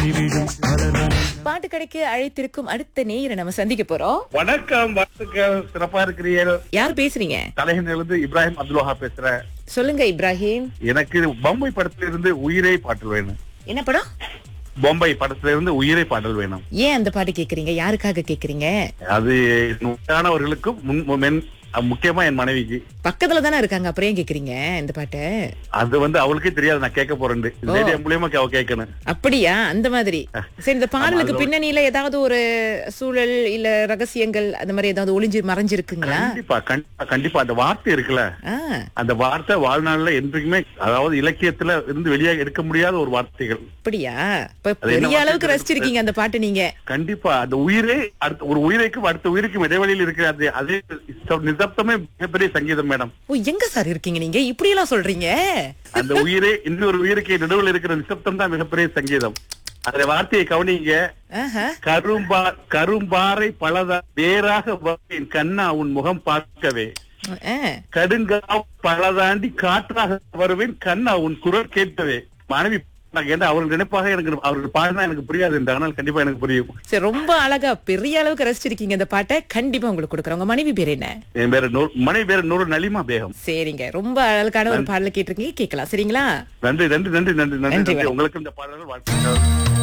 விழும் மலர்வனம் பாட்டு கடைக்கு அழைத்திருக்கும் அடுத்த நேயரை நம்ம சந்திக்க போறோம் வணக்கம் வாழ்த்துக்கள் சிறப்பா இருக்கிறீர்கள் யார் பேசுறீங்க தலைநகரிலிருந்து இப்ராஹிம் அப்துல் வஹாப் பேசுறேன் சொல்லுங்க இப்ராஹிம் எனக்கு பொம்பை படத்துல இருந்து உயிரை பாடல் வேணும் என்ன படம் பொம்பை படத்துல இருந்து உயிரை பாடல் வேணும் ஏன் அந்த பாட்டு கேக்குறீங்க யாருக்காக கேக்குறீங்க அது உண்மையானவர்களுக்கும் முன் மென் முக்கியமா என் மனைவிக்கு பக்கத்துல தானே இருக்காங்க அப்புறம் ஏன் கேக்குறீங்க இந்த பாட்டை அது வந்து அவளுக்கே தெரியாது நான் கேட்க போறேன் ரேடியோ மூலியமா அவ கேட்கணும் அப்படியா அந்த மாதிரி சரி இந்த பாடலுக்கு அதோட- பின்னணியில ஏதாவது ஒரு சூழல் இல்ல ரகசியங்கள் அந்த மாதிரி ஏதாவது ஒளிஞ்சு மறைஞ்சிருக்குங்களா கண்டிப்பா கண்டிப்பா கண்டிப்பா அந்த வார்த்தை இருக்குல்ல ஆ, அந்த வார்த்தை வாழ்நாள்ல என்றைக்குமே அதாவது இலக்கியத்துல இருந்து வெளியாக எடுக்க முடியாத ஒரு வார்த்தைகள் அப்படியா இப்ப அது என்ன பெரிய அளவுக்கு வார்த்தை ரசிச்சிருக்கீங்க அந்த பாட்டு நீங்க கண்டிப்பா அந்த உயிரே அடுத்த ஒரு உயிரைக்கும் அடுத்த உயிருக்கும் இடைவெளியில் இருக்கிற அது அதே நிசப்தமே மிகப்பெரிய சங்கீதம் மேடம் ஓ எங்க சார் இருக்கீங்க நீங்க இப்படி எல்லாம் சொல்றீங்க அந்த உயிரே இன்னொரு உயிருக்கு நடுவில் இருக்கிற நிசப்தம் தான் மிகப்பெரிய சங்கீதம் அந்த வார்த்தையை கவனிங்க ஆஹா. கரும்பா கரும்பாறை பலதா வேறாக வந்தேன் கண்ணா உன் முகம் பார்க்கவே ஆ. கடுங்காவ் பலதாண்டி காற்றாக வருவேன் கண்ணா உன் குரல் கேட்கவே மனைவி நான் ஏன்னா அவர்கள் நினைப்பாக எனக்கு அவர்கள் பாடினா எனக்கு புரியாது என்று ஆனால் கண்டிப்பா எனக்கு புரியும் சரி ரொம்ப அழகா பெரிய அளவுக்கு ரசிச்சிருக்கீங்க இந்த பாட்டை கண்டிப்பா உங்களுக்கு கொடுக்குறோம் உங்க மனைவி பேர் என்ன என் பேரு நூறு மனைவி பேரு நூறு நலிமா பேகம் சரிங்க ரொம்ப அழகான ஒரு பாடல கேட்டிருக்கீங்க கேட்கலாம் சரிங்களா நன்றி நன்றி நன்றி நன்றி நன்றி நன்றி, நன்றி உங்களுக்கு இந்த பாடல்கள் வாழ்த்துக்கள்